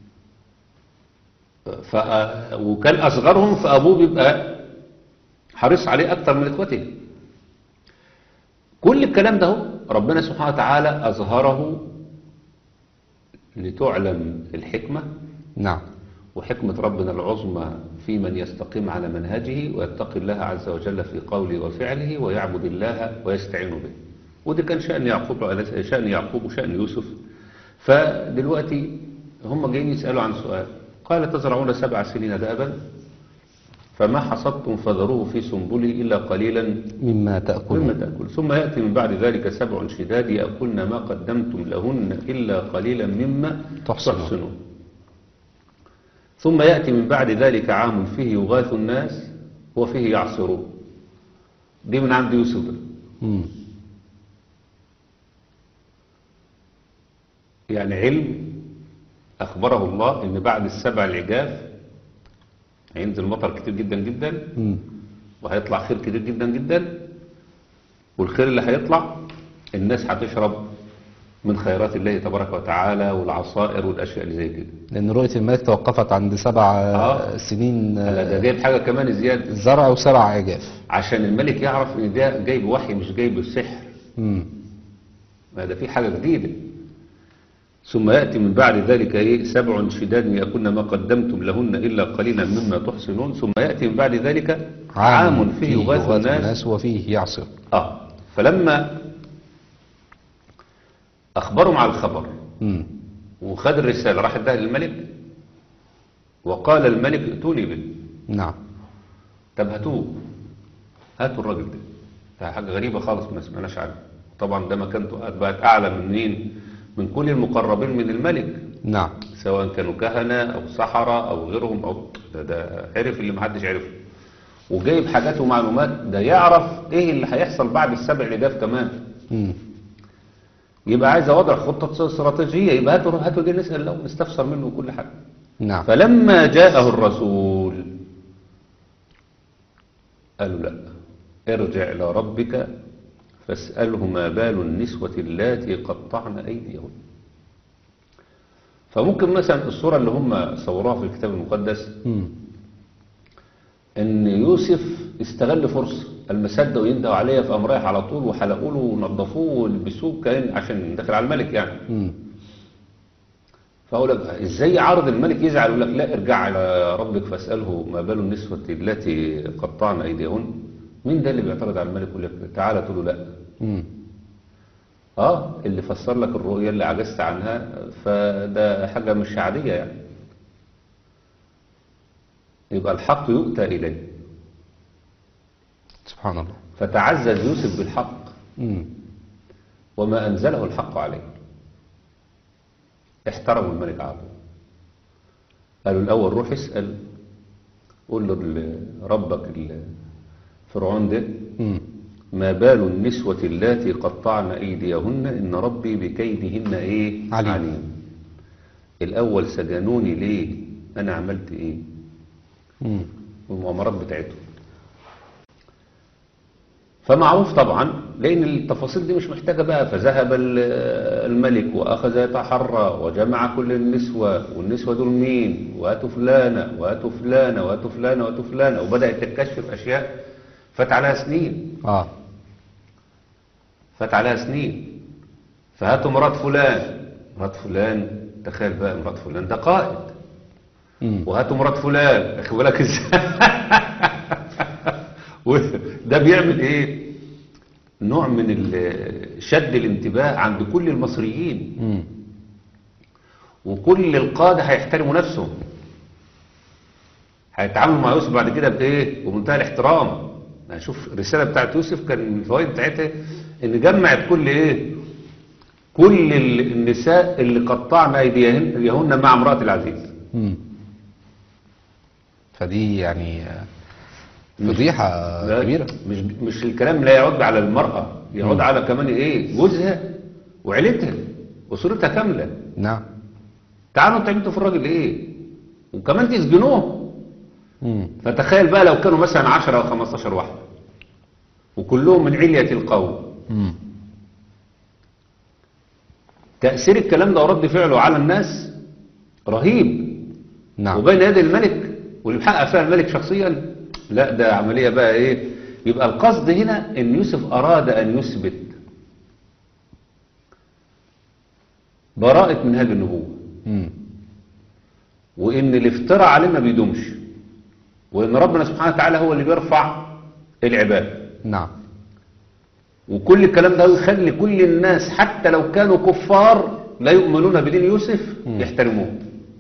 ف... وكان أصغرهم فأبوه بيبقى حريص عليه أكتر من إخوته كل الكلام ده هو ربنا سبحانه وتعالى أظهره لتعلم الحكمة نعم وحكمة ربنا العظمى في من يستقيم على منهجه ويتقي الله عز وجل في قوله وفعله ويعبد الله ويستعين به وده كان شأن يعقوب شأن يعقوب وشأن يوسف فدلوقتي هم جايين يسألوا عن سؤال قال تزرعون سبع سنين دابا فما حصدتم فذروه في سنبله إلا قليلا مما تأكلون مما تأكل ثم يأتي من بعد ذلك سبع شداد يأكلن ما قدمتم لهن إلا قليلا مما تحصنون. تحصنون ثم يأتي من بعد ذلك عام فيه يغاث الناس وفيه يعصرون دي من عند يوسف ده. مم. يعني علم أخبره الله إن بعد السبع العجاف هينزل مطر كتير جدا جدا مم. وهيطلع خير كتير جدا جدا والخير اللي هيطلع الناس هتشرب من خيرات الله تبارك وتعالى والعصائر والأشياء اللي زي كده لأن رؤية الملك توقفت عند سبع آه. سنين هلا ده آه، جايب حاجة كمان زيادة زرع وسبع عجاف عشان الملك يعرف ان ده جايب وحي مش جايب السحر مم. ما ده في حاجة جديدة ثم يأتي من بعد ذلك إيه سبع شداد يأكلن ما قدمتم لهن إلا قليلا مما تحصنون ثم يأتي من بعد ذلك عام فيه يغاث الناس وفيه يعصر آه فلما أخبرهم على الخبر مم. وخد الرسالة راح اداها للملك وقال الملك ائتوني به نعم طب هاتوه هاتوا الراجل ده ده حاجة غريبة خالص ما سمعناش عنها طبعا ده مكانته بقت أعلى من مين من كل المقربين من الملك نعم سواء كانوا كهنة أو سحرة أو غيرهم أو ده, ده عرف اللي محدش عرفه وجايب حاجات ومعلومات ده يعرف ايه اللي هيحصل بعد السبع عجاف كمان مم. يبقى عايز وضع خطة استراتيجية يبقى هاتوا هاتوا دي نسأل لو نستفسر منه كل حاجة نعم فلما جاءه الرسول قالوا لا ارجع إلى ربك فاسأله ما بال النسوة اللاتي قطعن أيديهن فممكن مثلا الصورة اللي هم صوروها في الكتاب المقدس مم. ان يوسف استغل فرصة المسدة ويندهوا عليها فقام رايح على طول وحلقوا له ونظفوه ولبسوه كان عشان داخل على الملك يعني مم. فأقول لك ازاي يعارض الملك يزعل يقول لك لا ارجع الى ربك فاساله ما بال النسوة التي قطعن ايديهن مين ده اللي بيعترض على الملك يقول لك تعالى تقول له لا مم. اه اللي فسر لك الرؤية اللي عجزت عنها فده حاجة مش عادية يعني يبقى الحق يؤتى إليه سبحان الله فتعزز يوسف بالحق مم. وما أنزله الحق عليه احترموا الملك على طول قالوا الأول روح اسأل قول له ال- ربك ال- فرعون ده مم. ما بال النسوة اللاتي قطعن أيديهن إن ربي بكيدهن إيه عليم. الأول سجنوني ليه أنا عملت إيه مم. والمؤامرات بتاعتهم فمعروف طبعا لأن التفاصيل دي مش محتاجة بقى فذهب ال- الملك وأخذ يتحرى وجمع كل النسوة والنسوة دول مين وهاتوا فلانة وهاتوا فلانة وهاتوا فلانة وهاتوا فلانة وبدأت تكتشف أشياء فات عليها سنين اه فات عليها سنين فهاتوا مرات فلان مرات فلان تخيل بقى مرات فلان ده قائد مم. وهاتوا مرات فلان اخي بالك ازاي وده بيعمل ايه نوع من ال- شد الانتباه عند كل المصريين مم. وكل القادة هيحترموا نفسهم هيتعاملوا مع يوسف بعد كده بايه بمنتهى الاحترام شوف الرسالة بتاعت يوسف كان من الفوائد بتاعتها ان جمعت كل ايه كل ال- النساء اللي قطعن ايديهن أيديهن مع امرأة العزيز مم. فدي يعني آه، فضيحة لا، كبيرة مش مش الكلام لا يعود على المرأة يعود على كمان ايه جوزها وعيلتها اسرتها كاملة نعم تعالوا انتوا عملتوا في الراجل ايه وكمان تسجنوه مم. فتخيل بقى لو كانوا مثلا 10 او 15 واحد وكلهم من علية القوم مم. تأثير الكلام ده ورد فعله على الناس رهيب نعم وبين يدي الملك واللي محقق فيها الملك شخصيا لا ده عملية بقى ايه يبقى القصد هنا ان يوسف اراد ان يثبت براءة منهاج النبوة مم. وإن الافتراء عليه ما بيدومش وإن ربنا سبحانه وتعالى هو اللي بيرفع العباد نعم وكل الكلام ده يخلي كل الناس حتى لو كانوا كفار لا يؤمنون بدين يوسف مم. يحترموه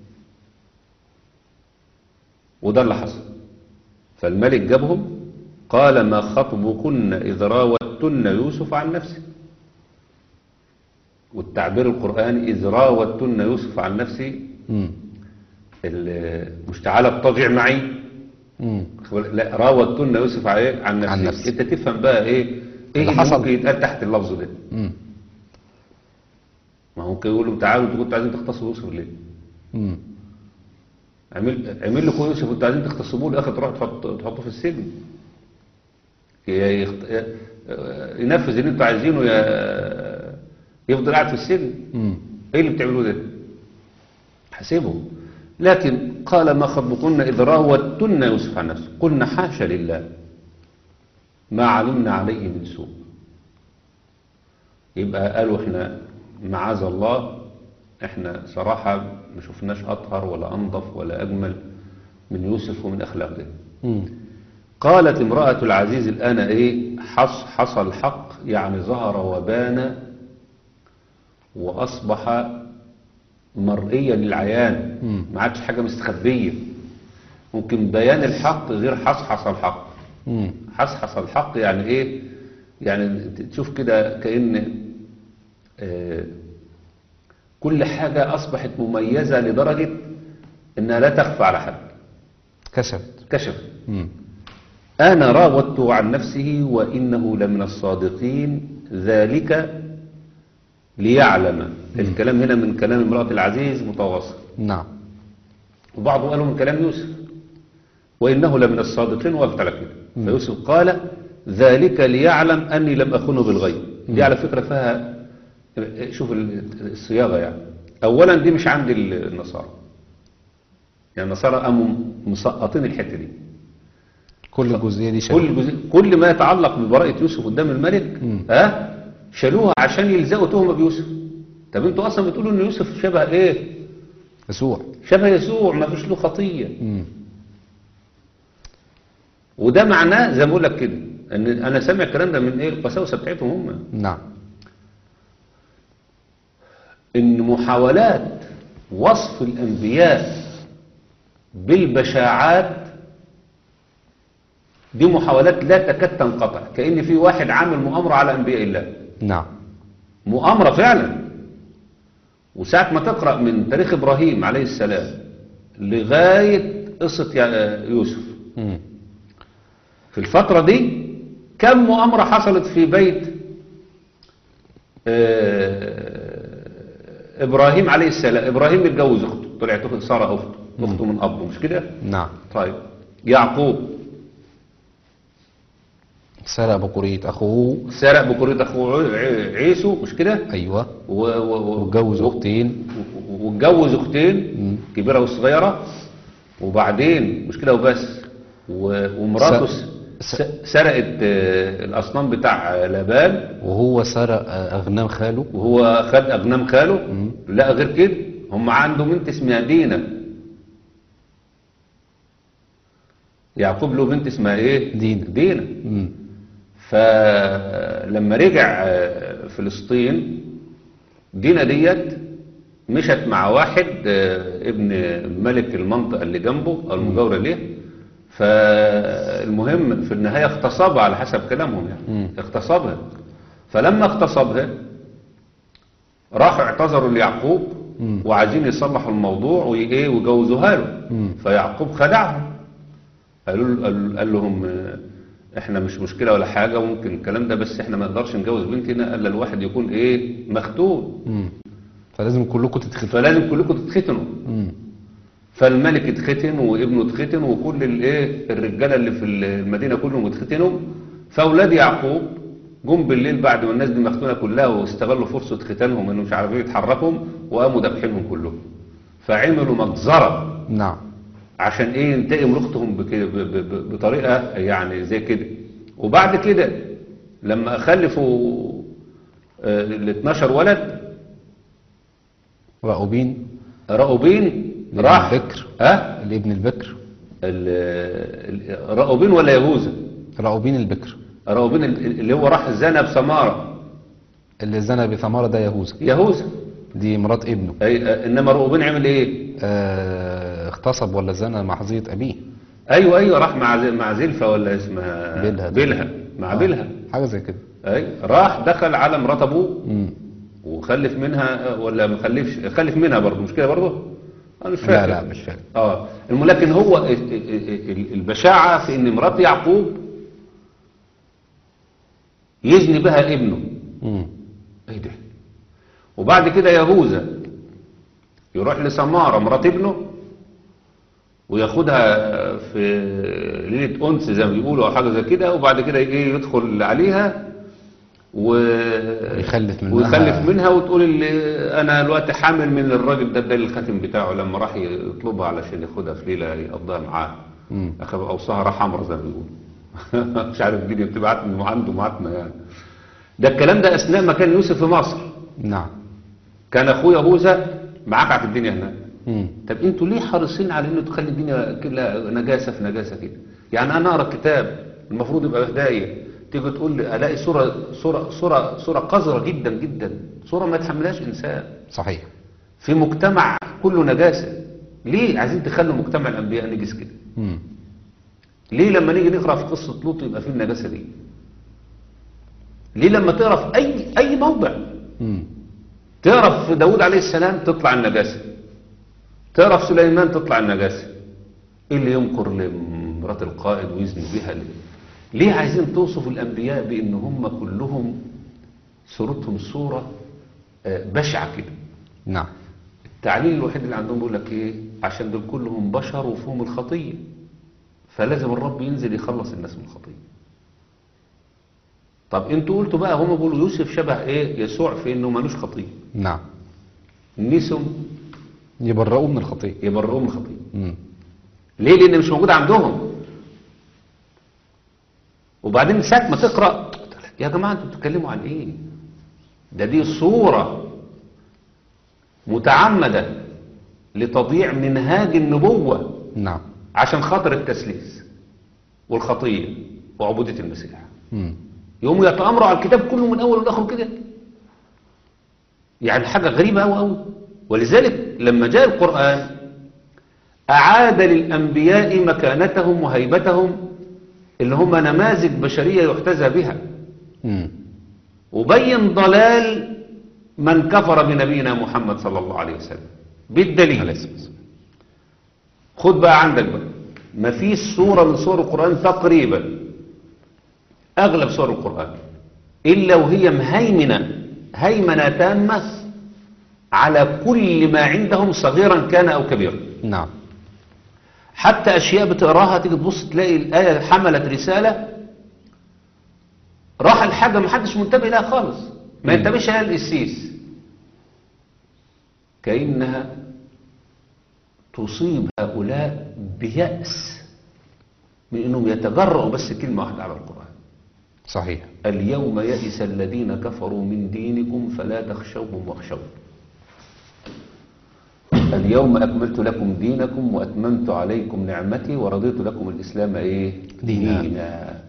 وده اللي حصل فالملك جابهم قال ما خطبكن إذ راوتن يوسف عن نفسه والتعبير القرآني إذ راوتن يوسف عن نفسه مم. ال- مش تعالى اضطجع معي مم. لا راوتن يوسف عن عن نفسه, عن نفسه. انت تفهم بقى ايه ايه اللي اللي حصل. ممكن يتقال تحت اللفظ ده مم. ما هو ممكن يقولوا تعالوا انتوا كنتوا عايزين تغتصبوا يوسف ليه مم. عمل عمل لكم يوسف انتوا عايزين تغتصبوه الاخر تروحوا تحط تحطوه في السجن يا يخت... يا- ينفذ اللي انتوا عايزينه يا يفضل قاعد في السجن مم. ايه اللي بتعملوه ده حسبه لكن قال ما خطبكن اذ راوتن يوسف عن نفسه قلنا حاشا لله ما علمنا عليه من سوء يبقى قالوا احنا معاذ الله احنا صراحة ما شفناش اطهر ولا انظف ولا اجمل من يوسف ومن اخلاقه مم. قالت امرأة العزيز الآن إيه حص حصل الحق يعني ظهر وبان وأصبح مرئيا للعيان مم. ما عادش حاجة مستخبية ممكن بيان الحق غير حصحص الحق مم. حصحص الحق يعني إيه يعني تشوف كده كأن آه، كل حاجة أصبحت مميزة لدرجة إنها لا تخفى على حد كشفت كشف مم. أنا راودته عن نفسه وإنه لمن الصادقين ذلك ليعلم الكلام هنا من كلام امرأة العزيز متواصل نعم وبعضه قالوا من كلام يوسف وإنه لمن الصادقين وقفت على كده فيوسف قال ذلك ليعلم أني لم أخنه بالغيب دي على فكرة فيها شوف الصياغة يعني أولا دي مش عند النصارى يعني النصارى قاموا مسقطين الحتة دي كل الجزئية دي شبه كل جزء كل ما يتعلق ببراءة يوسف قدام الملك مم. ها شالوها عشان يلزقوا تهمة بيوسف طب انتوا اصلا بتقولوا ان يوسف شبه ايه يسوع شبه يسوع ما فيش له خطية مم. وده معناه زي ما بقول لك كده ان انا سامع الكلام ده من ايه القساوسه بتاعتهم هم نعم ان محاولات وصف الانبياء بالبشاعات دي محاولات لا تكاد تنقطع كأن في واحد عامل مؤامرة على انبياء الله نعم مؤامرة فعلا وساعة ما تقرأ من تاريخ إبراهيم عليه السلام لغاية قصة يا- يوسف مم. في الفترة دي كم مؤامرة حصلت في بيت آه، إبراهيم عليه السلام إبراهيم اتجوز أخته طلعت أخت سارة أخته أخته من أبوه مش كده نعم طيب يعقوب سرق بقورية أخوه سرق بكرة أخوه عي- عيسو مش كده أيوة و- و- و- واتجوز و- أختين و- واتجوز اختين كبيره وصغيره وبعدين مش كده وبس و- ومراته س- س- س- سرقت آه، الاصنام بتاع آه، لابان وهو سرق آه، أغنام خاله وهو خد اغنام خاله لا غير كده هم عندهم بنت اسمها دينا يعقوب له بنت اسمها ايه دينا. دينا مم. فلما رجع آه، فلسطين دينا ديت مشت مع واحد آه، ابن ملك المنطقة اللي جنبه أو المجاورة ليه فالمهم في النهاية اغتصبها على حسب كلامهم يعني اغتصبها فلما اغتصبها راحوا اعتذروا ليعقوب وعايزين يصلحوا الموضوع وايه ويجوزوها له فيعقوب خدعهم قالوا له- قال قال لهم آه، احنا مش مشكلة ولا حاجة وممكن الكلام ده بس احنا ما نقدرش نجوز بنتنا الا الواحد يكون ايه مختون مم. فلازم كلكم تتختموا فلازم كلكم تتختنوا مم. فالملك اتختن وابنه اتختن وكل الايه الرجاله اللي في المدينه كلهم اتختنوا فاولاد يعقوب جم بالليل بعد ما الناس دي مختونه كلها واستغلوا فرصه ختانهم انهم مش عارفين يتحركوا وقاموا دابحينهم كلهم فعملوا مجزره نعم عشان ايه ينتقم لاختهم بك- ب- ب- ب- بطريقه يعني زي كده وبعد كده لما خلفوا ال 12 ولد رأوبين راؤوبين لابن راح البكر. ها الابن البكر ال- ال- راؤوبين ولا يهوذا رأوبين البكر راؤوبين ال- اللي هو راح زنى بسماره اللي زنى بثمارة ده يهوذا يهوذا دي مرات ابنه أي انما راؤوبين عمل ايه آه اغتصب ولا زنى مع حظية أبيه ايوه ايوه راح مع ز- مع زلفة ولا اسمها بلها. بلها مع بلها حاجة زي كده اي راح دخل على مرات ابوه مم. وخلف منها ولا ما خلفش خلف منها برضه مش كده برضه انا مش لا فاكر لا مش فاكر اه الم- لكن هو ال- ال- ال- البشاعة في ان مرات يعقوب يزني بها ابنه مم. ايه ده وبعد كده يهوذا يروح لسمارة مرات ابنه وياخدها في ليلة أنس زي ما بيقولوا أو حاجة زي كده وبعد كده إيه يدخل عليها و... ويخلف منها. ويخلف منها وتقول اللي أنا دلوقتي حامل من الراجل ده ده الخاتم بتاعه لما راح يطلبها علشان ياخدها في ليلة يقضيها معاه مم. أخذ أوصاها راح حمرا زي ما بيقولوا مش عارف الدنيا بتبعت من عنده معتمة يعني ده الكلام ده أثناء ما كان يوسف في مصر نعم كان أخويا يهوذا معاك على الدنيا هناك مم. طب انتوا ليه حريصين على انه تخلي الدنيا كلها نجاسه في نجاسه كده يعني انا اقرا كتاب المفروض يبقى هدايه تيجي تقول لي الاقي صوره صوره صوره صوره قذره جدا جدا صوره ما يتحملهاش انسان صحيح في مجتمع كله نجاسه ليه عايزين تخلوا مجتمع الانبياء نجس كده مم. ليه لما نيجي نقرا في قصه لوط يبقى فيه النجاسه دي ليه لما تقرا في اي اي موضع مم. تقرا في داود عليه السلام تطلع النجاسة تقرا في سليمان تطلع النجاسة ايه اللي ينكر لمرات القائد ويزني بها ليه ليه عايزين توصفوا الانبياء بان هم كلهم صورتهم صورة آه، بشعة كده نعم التعليل الوحيد اللي عندهم بيقول لك ايه عشان دول كلهم بشر وفيهم الخطية فلازم الرب ينزل يخلص الناس من الخطية طب انتوا قلتوا بقى هم بيقولوا يوسف شبه ايه يسوع في انه ملوش خطية نعم نسوا يبرؤوا من الخطية يبرؤوا من الخطية مم. ليه لان مش موجود عندهم وبعدين ساعة ما تقرأ يا جماعة انتوا بتتكلموا عن ايه ده دي صورة متعمدة لتضييع منهاج النبوة نعم عشان خاطر التسليس والخطية وعبودية المسيح مم. يقوموا يتأمروا على الكتاب كله من أول لآخره كده يعني حاجة غريبة أوي أوي ولذلك لما جاء القرآن أعاد للأنبياء مكانتهم وهيبتهم اللي هم نماذج بشرية يحتذى بها مم. وبين ضلال من كفر بنبينا محمد صلى الله عليه وسلم عليه بالدليل الصلاة والسلام. خد بقى عندك بقى ما فيش سورة من سور القرآن تقريبا أغلب سور القرآن إلا وهي مهيمنة هيمنة تامة على كل ما عندهم صغيرا كان أو كبيرا نعم حتى أشياء بتقراها تيجي تبص تلاقي الآية حملت رسالة راح الحاجة ما حدش منتبه لها خالص ما مم. ينتبهش لها القسيس كأنها تصيب هؤلاء بيأس من أنهم يتجرؤوا بس كلمة واحدة على القرآن صحيح اليوم يئس الذين كفروا من دينكم فلا تخشوهم واخشون اليوم أكملت لكم دينكم وأتممت عليكم نعمتي ورضيت لكم الإسلام إيه دينا. دينا.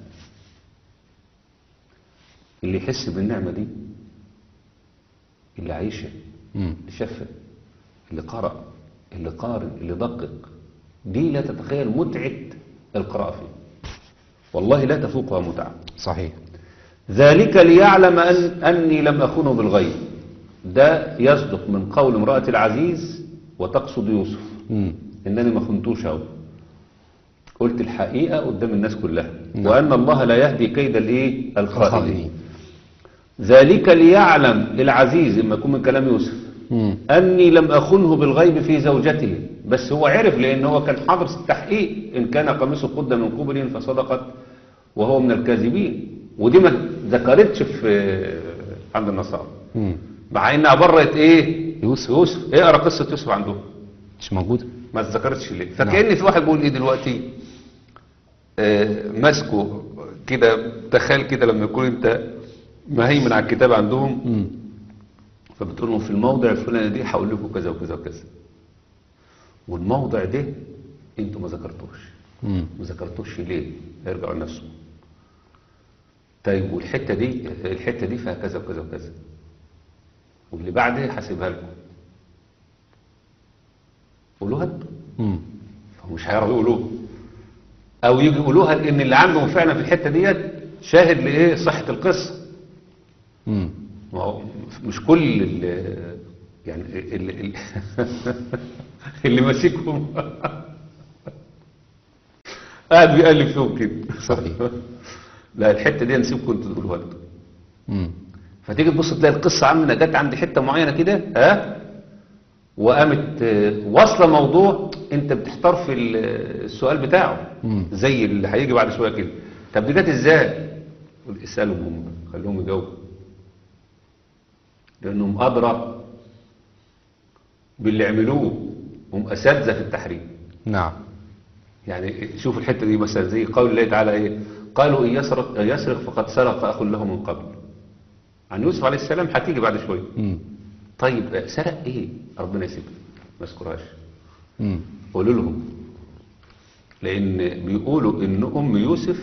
اللي يحس بالنعمة دي اللي عايشها مم. اللي شافها اللي قرأ اللي قارن اللي دقق دي لا تتخيل متعة القراءة فيه والله لا تفوقها متعة صحيح ذلك ليعلم أن أني لم أخونه بالغيب ده يصدق من قول امرأة العزيز وتقصد يوسف مم. إنني ما خنتوش أهو قلت الحقيقة قدام الناس كلها نعم. وأن الله لا يهدي كيد الإيه الخائنين الخائنين. ذلك ليعلم العزيز إما يكون من كلام يوسف مم. أني لم أخنه بالغيب في زوجته بس هو عرف لأن هو كان حاضر التحقيق إن كان قميصه قد من قبل فصدقت وهو من الكاذبين ودي ما ذكرتش في عند النصارى مم. مع إنها برت إيه يوسف. يوسف اقرا قصة يوسف عندهم مش موجودة ما اتذكرتش ليه فكأن في واحد بيقول إيه دلوقتي آه ماسكه كده تخيل كده لما يكون أنت مهيمن على الكتاب عندهم مم. فبتقول لهم في الموضع الفلاني دي هقول لكم كذا وكذا وكذا والموضع ده انتوا ما ذكرتوش مم. ما ذكرتوش ليه ارجعوا لنفسكم طيب والحته دي الحته دي فيها كذا وكذا وكذا واللي بعدها هسيبها لكم قولوها انتوا مم. فمش هيعرفوا يقولوها او يجي يقولوها لان اللي عندهم فعلا في الحته ديت شاهد لايه صحه القصه مم. ما هو مش كل ال يعني اللي, اللي, اللي ماسكهم قاعد بيقلب فيهم كده صحيح. لا الحته دي نسيبكم انتوا تقولوها انتوا مم. فتيجي تبص تلاقي القصه عندنا جت عند حته معينه كده ها وقامت آه، واصله موضوع انت بتحتار في ال- السؤال بتاعه مم. زي اللي هيجي بعد شويه كده طب دي جت ازاي؟ قول اسالهم هم خليهم يجاوبوا لانهم ادرى باللي عملوه هم اساتذه في التحريم نعم يعني شوف الحته دي مثلا زي قول الله تعالى ايه قالوا ان يسرق إن يسرق فقد سرق اخ له من قبل عن يوسف عليه السلام هتيجي بعد شويه مم. طيب سرق ايه ربنا يسيبها ما اذكرهاش مم. قولوا لهم لان بيقولوا ان ام يوسف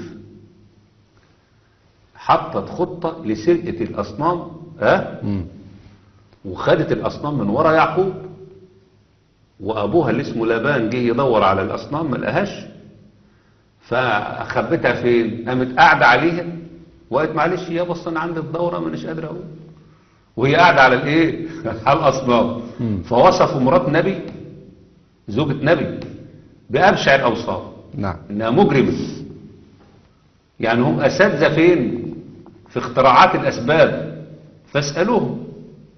حطت خطه لسرقه الاصنام ها مم. وخدت الاصنام من ورا يعقوب وابوها اللي اسمه لابان جه يدور على الاصنام ما لقاهاش فخبتها فين قامت قاعده عليها وقالت معلش يا بص انا عندي الدوره مانيش قادره اقوم وهي قاعده على الايه على الاصنام مم. فوصفوا مرات نبي زوجة نبي بأبشع الأوصاف نعم إنها مجرمة يعني هم أساتذة فين في اختراعات الأسباب فاسألوهم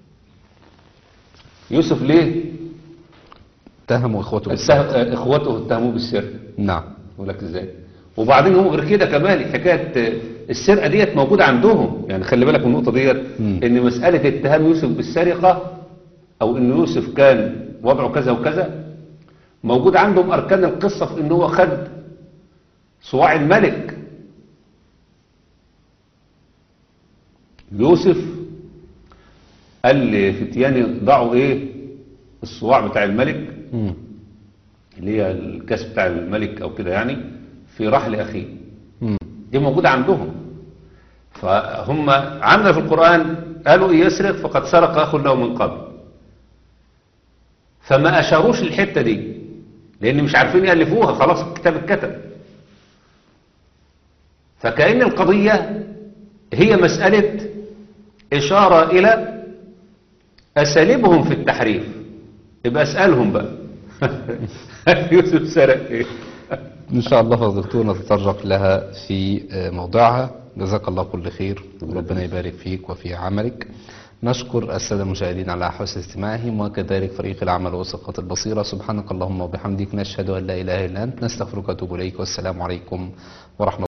يوسف ليه اتهموا اخوته بالسرقة السه- اخوته اتهموه بالسرقه نعم يقول لك ازاي وبعدين هم غير كده كمان حكايه السرقه ديت موجوده عندهم يعني خلي بالك من النقطه ديت مم. ان مساله اتهام يوسف بالسرقه او ان يوسف كان وضعه كذا وكذا موجود عندهم اركان القصه في ان هو خد صواع الملك يوسف قال لفتياني ضعوا ايه الصواع بتاع الملك مم. اللي هي الكاس بتاع الملك او كده يعني في رحل اخيه مم. دي موجودة عندهم فهم عندنا في القرآن قالوا إن يسرق فقد سرق أخ له من قبل فما أشاروش الحتة دي لأن مش عارفين يألفوها خلاص الكتاب اتكتب فكأن القضية هي مسألة إشارة إلى أساليبهم في التحريف يبقى أسألهم بقى يوسف سرق إيه إن شاء الله فضلتوا نتطرق لها في آه، موضعها جزاك الله كل خير وربنا يبارك فيك وفي عملك نشكر السادة المشاهدين على حسن استماعهم وكذلك فريق العمل وثقة البصيرة سبحانك اللهم وبحمدك نشهد أن لا إله إلا أنت نستغفرك ونتوب إليك والسلام عليكم ورحمة